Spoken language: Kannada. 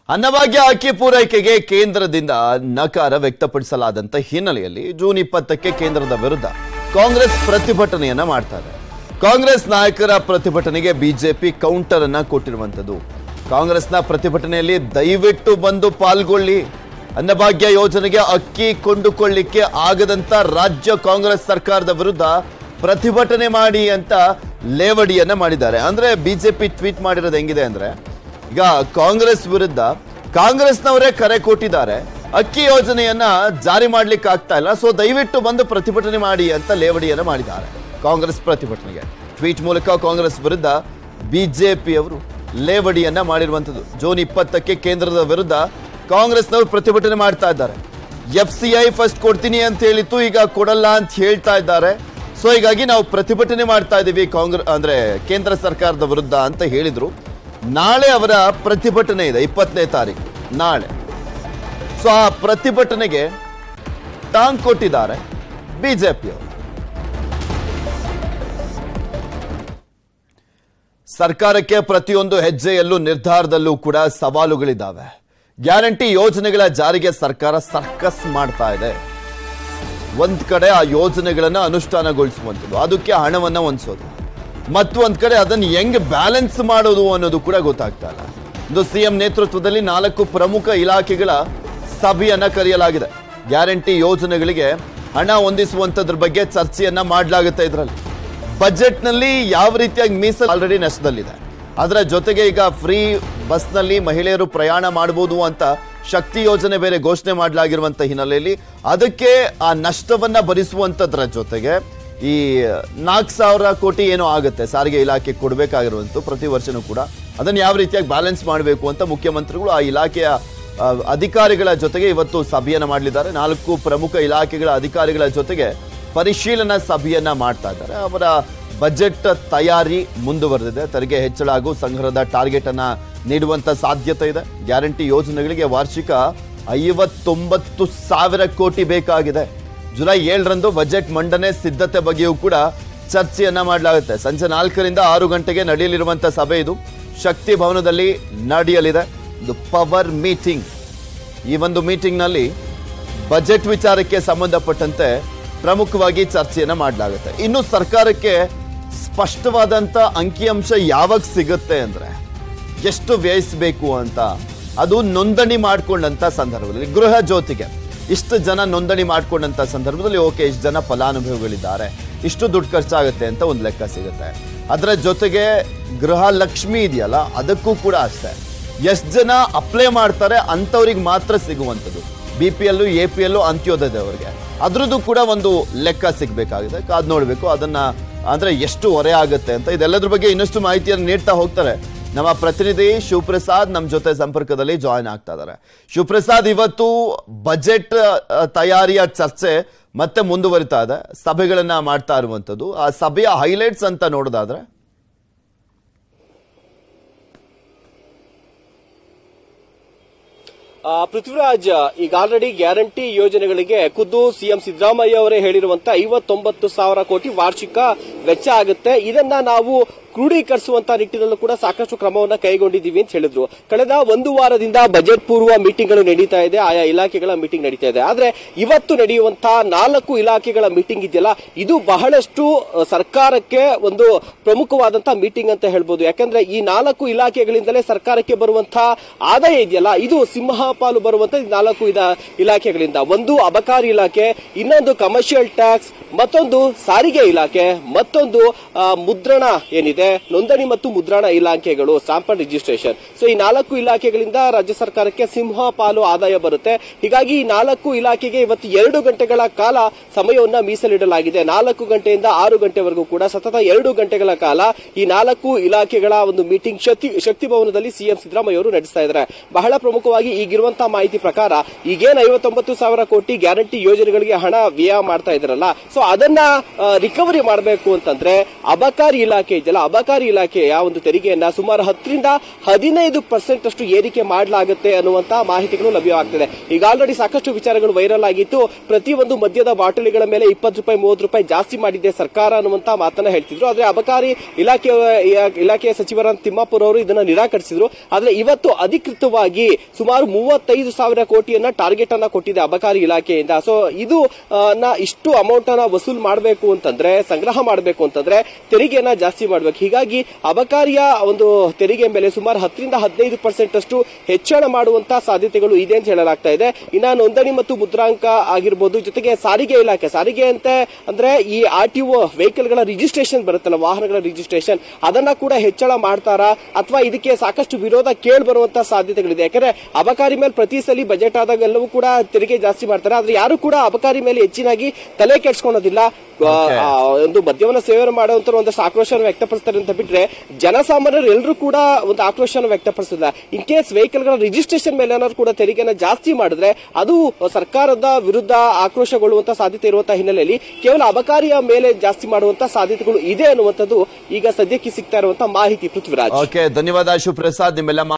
ಅನ್ನಭಾಗ್ಯ ಅಕ್ಕಿ ಪೂರೈಕೆಗೆ ಕೇಂದ್ರದಿಂದ ನಕಾರ ವ್ಯಕ್ತಪಡಿಸಲಾದಂತ ಹಿನ್ನೆಲೆಯಲ್ಲಿ ಜೂನ್ ಇಪ್ಪತ್ತಕ್ಕೆ ಕೇಂದ್ರದ ವಿರುದ್ಧ ಕಾಂಗ್ರೆಸ್ ಪ್ರತಿಭಟನೆಯನ್ನ ಮಾಡ್ತಾರೆ ಕಾಂಗ್ರೆಸ್ ನಾಯಕರ ಪ್ರತಿಭಟನೆಗೆ ಬಿಜೆಪಿ ಕೌಂಟರ್ ಅನ್ನ ಕೊಟ್ಟಿರುವಂತದ್ದು ಕಾಂಗ್ರೆಸ್ನ ಪ್ರತಿಭಟನೆಯಲ್ಲಿ ದಯವಿಟ್ಟು ಬಂದು ಪಾಲ್ಗೊಳ್ಳಿ ಅನ್ನಭಾಗ್ಯ ಯೋಜನೆಗೆ ಅಕ್ಕಿ ಕೊಂಡುಕೊಳ್ಳಿಕ್ಕೆ ಆಗದಂತ ರಾಜ್ಯ ಕಾಂಗ್ರೆಸ್ ಸರ್ಕಾರದ ವಿರುದ್ಧ ಪ್ರತಿಭಟನೆ ಮಾಡಿ ಅಂತ ಲೇವಡಿಯನ್ನ ಮಾಡಿದ್ದಾರೆ ಅಂದ್ರೆ ಬಿಜೆಪಿ ಟ್ವೀಟ್ ಮಾಡಿರೋದು ಹೆಂಗಿದೆ ಅಂದ್ರೆ ಈಗ ಕಾಂಗ್ರೆಸ್ ವಿರುದ್ಧ ಕಾಂಗ್ರೆಸ್ನವರೇ ಕರೆ ಕೊಟ್ಟಿದ್ದಾರೆ ಅಕ್ಕಿ ಯೋಜನೆಯನ್ನ ಜಾರಿ ಮಾಡ್ಲಿಕ್ಕೆ ಆಗ್ತಾ ಇಲ್ಲ ಸೊ ದಯವಿಟ್ಟು ಬಂದು ಪ್ರತಿಭಟನೆ ಮಾಡಿ ಅಂತ ಲೇವಡಿಯನ್ನ ಮಾಡಿದ್ದಾರೆ ಕಾಂಗ್ರೆಸ್ ಪ್ರತಿಭಟನೆಗೆ ಟ್ವೀಟ್ ಮೂಲಕ ಕಾಂಗ್ರೆಸ್ ವಿರುದ್ಧ ಬಿಜೆಪಿಯವರು ಲೇವಡಿಯನ್ನ ಮಾಡಿರುವಂಥದ್ದು ಜೂನ್ ಇಪ್ಪತ್ತಕ್ಕೆ ಕೇಂದ್ರದ ವಿರುದ್ಧ ಕಾಂಗ್ರೆಸ್ನವರು ಪ್ರತಿಭಟನೆ ಮಾಡ್ತಾ ಇದ್ದಾರೆ ಎಫ್ ಸಿ ಐ ಫಸ್ಟ್ ಕೊಡ್ತೀನಿ ಅಂತ ಹೇಳಿತ್ತು ಈಗ ಕೊಡಲ್ಲ ಅಂತ ಹೇಳ್ತಾ ಇದ್ದಾರೆ ಸೊ ಹೀಗಾಗಿ ನಾವು ಪ್ರತಿಭಟನೆ ಮಾಡ್ತಾ ಇದ್ದೀವಿ ಕಾಂಗ್ರೆಸ್ ಅಂದ್ರೆ ಕೇಂದ್ರ ಸರ್ಕಾರದ ವಿರುದ್ಧ ಅಂತ ಹೇಳಿದ್ರು ನಾಳೆ ಅವರ ಪ್ರತಿಭಟನೆ ಇದೆ ಇಪ್ಪತ್ತನೇ ತಾರೀಕು ನಾಳೆ ಸೊ ಆ ಪ್ರತಿಭಟನೆಗೆ ಟಾಂಗ್ ಕೊಟ್ಟಿದ್ದಾರೆ ಬಿಜೆಪಿಯವರು ಸರ್ಕಾರಕ್ಕೆ ಪ್ರತಿಯೊಂದು ಹೆಜ್ಜೆಯಲ್ಲೂ ನಿರ್ಧಾರದಲ್ಲೂ ಕೂಡ ಸವಾಲುಗಳಿದ್ದಾವೆ ಗ್ಯಾರಂಟಿ ಯೋಜನೆಗಳ ಜಾರಿಗೆ ಸರ್ಕಾರ ಸರ್ಕಸ್ ಮಾಡ್ತಾ ಇದೆ ಒಂದ್ ಕಡೆ ಆ ಯೋಜನೆಗಳನ್ನ ಅನುಷ್ಠಾನಗೊಳಿಸುವಂಥದ್ದು ಅದಕ್ಕೆ ಹಣವನ್ನ ಹೊಂದಿಸೋದು ಮತ್ತು ಒಂದ್ ಕಡೆ ಅದನ್ನ ಹೆಂಗ್ ಬ್ಯಾಲೆನ್ಸ್ ಮಾಡೋದು ಅನ್ನೋದು ಕೂಡ ಗೊತ್ತಾಗ್ತಾ ಇಲ್ಲ ಇದು ಸಿಎಂ ನೇತೃತ್ವದಲ್ಲಿ ನಾಲ್ಕು ಪ್ರಮುಖ ಇಲಾಖೆಗಳ ಸಭೆಯನ್ನ ಕರೆಯಲಾಗಿದೆ ಗ್ಯಾರಂಟಿ ಯೋಜನೆಗಳಿಗೆ ಹಣ ಹೊಂದಿಸುವಂತದ್ರ ಬಗ್ಗೆ ಚರ್ಚೆಯನ್ನ ಮಾಡಲಾಗುತ್ತೆ ಇದರಲ್ಲಿ ಬಜೆಟ್ನಲ್ಲಿ ಯಾವ ರೀತಿಯಾಗಿ ಮೀಸಲು ಆಲ್ರೆಡಿ ನಷ್ಟದಲ್ಲಿದೆ ಅದರ ಜೊತೆಗೆ ಈಗ ಫ್ರೀ ಬಸ್ನಲ್ಲಿ ಮಹಿಳೆಯರು ಪ್ರಯಾಣ ಮಾಡಬಹುದು ಅಂತ ಶಕ್ತಿ ಯೋಜನೆ ಬೇರೆ ಘೋಷಣೆ ಮಾಡಲಾಗಿರುವಂತ ಹಿನ್ನೆಲೆಯಲ್ಲಿ ಅದಕ್ಕೆ ಆ ನಷ್ಟವನ್ನ ಭರಿಸುವಂತದ್ರ ಜೊತೆಗೆ ಈ ನಾಲ್ಕು ಸಾವಿರ ಕೋಟಿ ಏನೋ ಆಗುತ್ತೆ ಸಾರಿಗೆ ಇಲಾಖೆ ಕೊಡಬೇಕಾಗಿರುವಂತ ಪ್ರತಿ ವರ್ಷನೂ ಕೂಡ ಅದನ್ನು ಯಾವ ರೀತಿಯಾಗಿ ಬ್ಯಾಲೆನ್ಸ್ ಮಾಡಬೇಕು ಅಂತ ಮುಖ್ಯಮಂತ್ರಿಗಳು ಆ ಇಲಾಖೆಯ ಆ, ಅಧಿಕಾರಿಗಳ ಜೊತೆಗೆ ಇವತ್ತು ಸಭೆಯನ್ನ ಮಾಡಲಿದ್ದಾರೆ ನಾಲ್ಕು ಪ್ರಮುಖ ಇಲಾಖೆಗಳ ಅಧಿಕಾರಿಗಳ ಜೊತೆಗೆ ಪರಿಶೀಲನಾ ಸಭೆಯನ್ನ ಮಾಡ್ತಾ ಇದ್ದಾರೆ ಅವರ ಬಜೆಟ್ ತಯಾರಿ ಮುಂದುವರೆದಿದೆ ತೆರಿಗೆ ಹೆಚ್ಚಳ ಹಾಗೂ ಸಂಗ್ರಹದ ಟಾರ್ಗೆಟ್ ಅನ್ನ ನೀಡುವಂತ ಸಾಧ್ಯತೆ ಇದೆ ಗ್ಯಾರಂಟಿ ಯೋಜನೆಗಳಿಗೆ ವಾರ್ಷಿಕ ಐವತ್ತೊಂಬತ್ತು ಸಾವಿರ ಕೋಟಿ ಬೇಕಾಗಿದೆ ಜುಲೈ ಏಳರಂದು ಬಜೆಟ್ ಮಂಡನೆ ಸಿದ್ಧತೆ ಬಗ್ಗೆಯೂ ಕೂಡ ಚರ್ಚೆಯನ್ನ ಮಾಡಲಾಗುತ್ತೆ ಸಂಜೆ ನಾಲ್ಕರಿಂದ ಆರು ಗಂಟೆಗೆ ನಡೆಯಲಿರುವಂತ ಸಭೆ ಇದು ಶಕ್ತಿ ಭವನದಲ್ಲಿ ನಡೆಯಲಿದೆ ಇದು ಪವರ್ ಮೀಟಿಂಗ್ ಈ ಒಂದು ಮೀಟಿಂಗ್ನಲ್ಲಿ ಬಜೆಟ್ ವಿಚಾರಕ್ಕೆ ಸಂಬಂಧಪಟ್ಟಂತೆ ಪ್ರಮುಖವಾಗಿ ಚರ್ಚೆಯನ್ನ ಮಾಡಲಾಗುತ್ತೆ ಇನ್ನು ಸರ್ಕಾರಕ್ಕೆ ಸ್ಪಷ್ಟವಾದಂತ ಅಂಕಿಅಂಶ ಯಾವಾಗ ಸಿಗುತ್ತೆ ಅಂದ್ರೆ ಎಷ್ಟು ವ್ಯಯಿಸಬೇಕು ಅಂತ ಅದು ನೋಂದಣಿ ಮಾಡ್ಕೊಂಡಂತ ಸಂದರ್ಭದಲ್ಲಿ ಗೃಹ ಜ್ಯೋತಿಗೆ ಇಷ್ಟು ಜನ ನೋಂದಣಿ ಮಾಡ್ಕೊಂಡಂತ ಸಂದರ್ಭದಲ್ಲಿ ಓಕೆ ಇಷ್ಟು ಜನ ಫಲಾನುಭವಿಗಳಿದ್ದಾರೆ ಇಷ್ಟು ದುಡ್ಡು ಖರ್ಚಾಗುತ್ತೆ ಅಂತ ಒಂದು ಲೆಕ್ಕ ಸಿಗುತ್ತೆ ಅದರ ಜೊತೆಗೆ ಗೃಹ ಲಕ್ಷ್ಮಿ ಇದೆಯಲ್ಲ ಅದಕ್ಕೂ ಕೂಡ ಅಷ್ಟೇ ಎಷ್ಟು ಜನ ಅಪ್ಲೈ ಮಾಡ್ತಾರೆ ಅಂಥವ್ರಿಗೆ ಮಾತ್ರ ಸಿಗುವಂಥದ್ದು B P L A P L ಅಂತ್ಯೋದಯದವರಿಗೆ ಅದ್ರದ್ದು ಕೂಡ ಒಂದು ಲೆಕ್ಕ ಸಿಗಬೇಕಾಗಿದೆ ಕಾದ್ ನೋಡಬೇಕು ಅದನ್ನ ಅಂದ್ರೆ ಎಷ್ಟು ಹೊರೆ ಆಗುತ್ತೆ ಅಂತ ಇದೆಲ್ಲದ್ರ ಬಗ್ಗೆ ಇನ್ನಷ್ಟು ಮಾಹಿತಿಯನ್ನು ನೀಡ್ತಾ ಹೋಗ್ತಾರೆ ನಮ್ಮ ಪ್ರತಿನಿಧಿ ಶಿವಪ್ರಸಾದ್ ನಮ್ಮ ಜೊತೆ ಸಂಪರ್ಕದಲ್ಲಿ ಜಾಯಿನ್ ಆಗ್ತಾ ಇದ್ದಾರೆ ಶಿವಪ್ರಸಾದ್ ಇವತ್ತು ಬಜೆಟ್ ಆ, ತಯಾರಿಯ ಚರ್ಚೆ ಮತ್ತೆ ಮುಂದುವರಿತಾ ಇದೆ ಸಭೆಗಳನ್ನ ಮಾಡ್ತಾ ಇರುವಂತದ್ದು ಆ ಸಭೆಯ ಹೈಲೈಟ್ಸ್ ಅಂತ ನೋಡೋದಾದ್ರೆ ಆ, ಪೃಥ್ವಿರಾಜ್ ಈಗ ಆಲ್ರೆಡಿ ಗ್ಯಾರಂಟಿ ಯೋಜನೆಗಳಿಗೆ ಖುದ್ದು ಸಿಎಂ ಸಿದ್ದರಾಮಯ್ಯ ಅವರೇ ಹೇಳಿರುವಂತ ಐವತ್ತೊಂಬತ್ತು ಸಾವಿರ ಕೋಟಿ ವಾರ್ಷಿಕ ವೆಚ್ಚ ಆಗುತ್ತೆ ಇದನ್ನ ನಾವು ಕ್ರೋಢೀಕರಿಸುವಂತ ನಿಟ್ಟಿನಲ್ಲೂ ಕೂಡ ಸಾಕಷ್ಟು ಕ್ರಮವನ್ನ ಕೈಗೊಂಡಿದ್ದೀವಿ ಅಂತ ಹೇಳಿದ್ರು ಕಳೆದ ಒಂದು ವಾರದಿಂದ ಬಜೆಟ್ ಪೂರ್ವ ಮೀಟಿಂಗ್ಗಳು ನಡೀತಾ ಇದೆ ಆಯಾ ಇಲಾಖೆಗಳ ಮೀಟಿಂಗ್ ನಡೀತಾ ಇದೆ ಆದ್ರೆ ಇವತ್ತು ನಡೆಯುವಂತಹ ನಾಲ್ಕು ಇಲಾಖೆಗಳ ಮೀಟಿಂಗ್ ಇದೆಯಲ್ಲ ಇದು ಬಹಳಷ್ಟು ಅ, ಸರ್ಕಾರಕ್ಕೆ ಒಂದು ಪ್ರಮುಖವಾದಂತಹ ಮೀಟಿಂಗ್ ಅಂತ ಹೇಳ್ಬೋದು ಯಾಕಂದ್ರೆ ಈ ನಾಲ್ಕು ಇಲಾಖೆಗಳಿಂದಲೇ ಸರ್ಕಾರಕ್ಕೆ ಬರುವಂತಹ ಆದಾಯ ಇದೆಯಲ್ಲ ಇದು ಸಿಂಹಪಾಲು ಬರುವಂತ ಈ ನಾಲ್ಕು ಇದ ಇಲಾಖೆಗಳಿಂದ ಒಂದು ಅಬಕಾರಿ ಇಲಾಖೆ ಇನ್ನೊಂದು ಕಮರ್ಷಿಯಲ್ ಟ್ಯಾಕ್ಸ್ ಮತ್ತೊಂದು ಸಾರಿಗೆ ಇಲಾಖೆ ಮತ್ತೊಂದು ಆ, ಮುದ್ರಣ ಏನಿದೆ ನೋಂದಣಿ ಮತ್ತು ಮುದ್ರಣ ಇಲಾಖೆಗಳು ಸ್ಟಾಂಪ್ ಅಂಡ್ ರಿಜಿಸ್ಟ್ರೇಷನ್ ಸೊ ಈ ನಾಲ್ಕು ಇಲಾಖೆಗಳಿಂದ ರಾಜ್ಯ ಸರ್ಕಾರಕ್ಕೆ ಸಿಂಹ ಪಾಲು ಆದಾಯ ಬರುತ್ತೆ ಹೀಗಾಗಿ ಈ ನಾಲ್ಕು ಇಲಾಖೆಗೆ ಇವತ್ತು ಎರಡು ಗಂಟೆಗಳ ಕಾಲ ಸಮಯವನ್ನ ಮೀಸಲಿಡಲಾಗಿದೆ ನಾಲ್ಕು ಗಂಟೆಯಿಂದ ಆರು ಗಂಟೆವರೆಗೂ ಕೂಡ ಸತತ ಎರಡು ಗಂಟೆಗಳ ಕಾಲ ಈ ನಾಲ್ಕು ಇಲಾಖೆಗಳ ಒಂದು ಮೀಟಿಂಗ್ ಶಕ್ತಿ ಶಕ್ತಿ ಭವನದಲ್ಲಿ ಸಿಎಂ ಸಿದ್ದರಾಮಯ್ಯ ಅವರು ನಡೆಸ್ತಾ ಇದ್ದಾರೆ ಬಹಳ ಪ್ರಮುಖವಾಗಿ ಈಗಿರುವಂತಹ ಮಾಹಿತಿ ಪ್ರಕಾರ ಈಗೇನ್ ಐವತ್ತೊಂಬತ್ತು ಸಾವಿರ ಕೋಟಿ ಗ್ಯಾರಂಟಿ ಯೋಜನೆಗಳಿಗೆ ಹಣ ವ್ಯಯ ಮಾಡ್ತಾ ಇದ್ರಲ್ಲ ಸೊ ಅದನ್ನ ರಿಕವರಿ ಮಾಡಬೇಕು ಅಂತಂದ್ರೆ ಅಬಕಾರಿ ಇಲಾಖೆ ಇದೆಯಲ್ಲ ಅಬಕಾರಿ ಇಲಾಖೆಯ ಒಂದು ತೆರಿಗೆಯನ್ನ ಸುಮಾರು ಹತ್ತರಿಂದ ಹದಿನೈದು ಪರ್ಸೆಂಟ್ ಅಷ್ಟು ಏರಿಕೆ ಮಾಡಲಾಗುತ್ತೆ ಅನ್ನುವಂತ ಮಾಹಿತಿಗಳು ಲಭ್ಯವಾಗ್ತದೆ ಈಗ ಆಲ್ರೆಡಿ ಸಾಕಷ್ಟು ವಿಚಾರಗಳು ವೈರಲ್ ಆಗಿತ್ತು ಪ್ರತಿಯೊಂದು ಮದ್ಯದ ಬಾಟಲಿಗಳ ಮೇಲೆ ಇಪ್ಪತ್ತು ರೂಪಾಯಿ ಮೂವತ್ತು ರೂಪಾಯಿ ಜಾಸ್ತಿ ಮಾಡಿದೆ ಸರ್ಕಾರ ಅನ್ನುವಂತ ಮಾತನ್ನ ಹೇಳ್ತಿದ್ರು ಆದ್ರೆ ಅಬಕಾರಿ ಇಲಾಖೆ ಇಲಾಖೆಯ ಸಚಿವರಾದ ತಿಮ್ಮಾಪುರ ಅವರು ಇದನ್ನ ನಿರಾಕರಿಸಿದ್ರು ಆದ್ರೆ ಇವತ್ತು ಅಧಿಕೃತವಾಗಿ ಸುಮಾರು ಮೂವತ್ತೈದು ಸಾವಿರ ಕೋಟಿಯನ್ನ ಟಾರ್ಗೆಟ್ ಅನ್ನ ಕೊಟ್ಟಿದೆ ಅಬಕಾರಿ ಇಲಾಖೆಯಿಂದ ಸೊ ಇದು ಆ, ನ ಇಷ್ಟು ಅಮೌಂಟ್ ಅನ್ನ ವಸೂಲ್ ಮಾಡಬೇಕು ಅಂತಂದ್ರೆ ಸಂಗ್ರಹ ಮಾಡಬೇಕು ಅಂತಂದ್ರೆ ತೆರಿಗೆಯನ್ನ ಜಾಸ್ತಿ ಮಾಡಬೇಕು ಹೀಗಾಗಿ ಅಬಕಾರಿಯ ಒಂದು ತೆರಿಗೆ ಮೇಲೆ ಸುಮಾರು ಹತ್ತರಿಂದ ಹದಿನೈದು ಪರ್ಸೆಂಟ್ ಅಷ್ಟು ಹೆಚ್ಚಳ ಮಾಡುವಂತ ಸಾಧ್ಯತೆಗಳು ಇದೆ ಅಂತ ಹೇಳಲಾಗ್ತಾ ಇದೆ ಇನ್ನ ನೋಂದಣಿ ಮತ್ತು ಮುದ್ರಾಂಕ ಆಗಿರ್ಬೋದು ಜೊತೆಗೆ ಸಾರಿಗೆ ಇಲಾಖೆ ಸಾರಿಗೆ ಅಂತ ಅಂದ್ರೆ ಈ ಆರ್ ಟಿ ಒ ವೆಹಿಕಲ್ ಗಳ ರಿಜಿಸ್ಟ್ರೇಷನ್ ಬರುತ್ತಲ್ಲ ವಾಹನಗಳ ರಿಜಿಸ್ಟ್ರೇಷನ್ ಅದನ್ನ ಕೂಡ ಹೆಚ್ಚಳ ಮಾಡ್ತಾರಾ ಅಥವಾ ಇದಕ್ಕೆ ಸಾಕಷ್ಟು ವಿರೋಧ ಕೇಳಿ ಬರುವಂತ ಸಾಧ್ಯತೆಗಳಿದೆ ಯಾಕಂದ್ರೆ ಅಬಕಾರಿ ಮೇಲೆ ಪ್ರತಿ ಸಲ ಬಜೆಟ್ ಆದಾಗ ಎಲ್ಲವೂ ಕೂಡ ತೆರಿಗೆ ಜಾಸ್ತಿ ಮಾಡ್ತಾರೆ ಆದ್ರೆ ಯಾರು ಕೂಡ ಅಬಕಾರಿ ಮೇಲೆ ಹೆಚ್ಚಿನಾಗಿ ತಲೆ ಕೆಡ್ಸ್ಕೊಳೋದಿಲ್ಲ ಆ, ಆ, ಒಂದು ಮದ್ಯವನ್ನ ಸೇವನೆ ಮಾಡುವಂತ ಒಂದಷ್ಟು ಆಕ್ರೋಶವನ್ನು ವ್ಯಕ್ತಪಡಿಸ್ತಾರೆ ಅಂತ ಬಿಟ್ರೆ ಜನಸಾಮಾನ್ಯರು ಎಲ್ಲರೂ ಕೂಡ ಒಂದು ಆಕ್ರೋಶವನ್ನು ವ್ಯಕ್ತಪಡಿಸಿಲ್ಲ ಇನ್ ಕೇಸ್ ವೆಹಿಕಲ್ ಗಳ ರಿಜಿಸ್ಟ್ರೇಷನ್ ಮೇಲೆ ಏನಾದ್ರು ಕೂಡ ತೆರಿಗೆನ ಜಾಸ್ತಿ ಮಾಡಿದ್ರೆ ಅದು ಸರ್ಕಾರದ ವಿರುದ್ಧ ಆಕ್ರೋಶಗೊಳ್ಳುವಂತ ಸಾಧ್ಯತೆ ಇರುವಂತಹ ಹಿನ್ನೆಲೆಯಲ್ಲಿ ಕೇವಲ ಅಬಕಾರಿಯ ಮೇಲೆ ಜಾಸ್ತಿ ಮಾಡುವಂತ ಸಾಧ್ಯತೆಗಳು ಇದೆ ಅನ್ನುವಂಥದ್ದು ಈಗ ಸದ್ಯಕ್ಕೆ ಸಿಗ್ತಾ ಇರುವಂತಹ ಮಾಹಿತಿ ಪೃಥ್ವಿರಾಜ್ ಓಕೆ ಧನ್ಯವಾದ ಶಿವಪ್ರಸಾದ್ ನಿಮ್ಮೆಲ್ಲ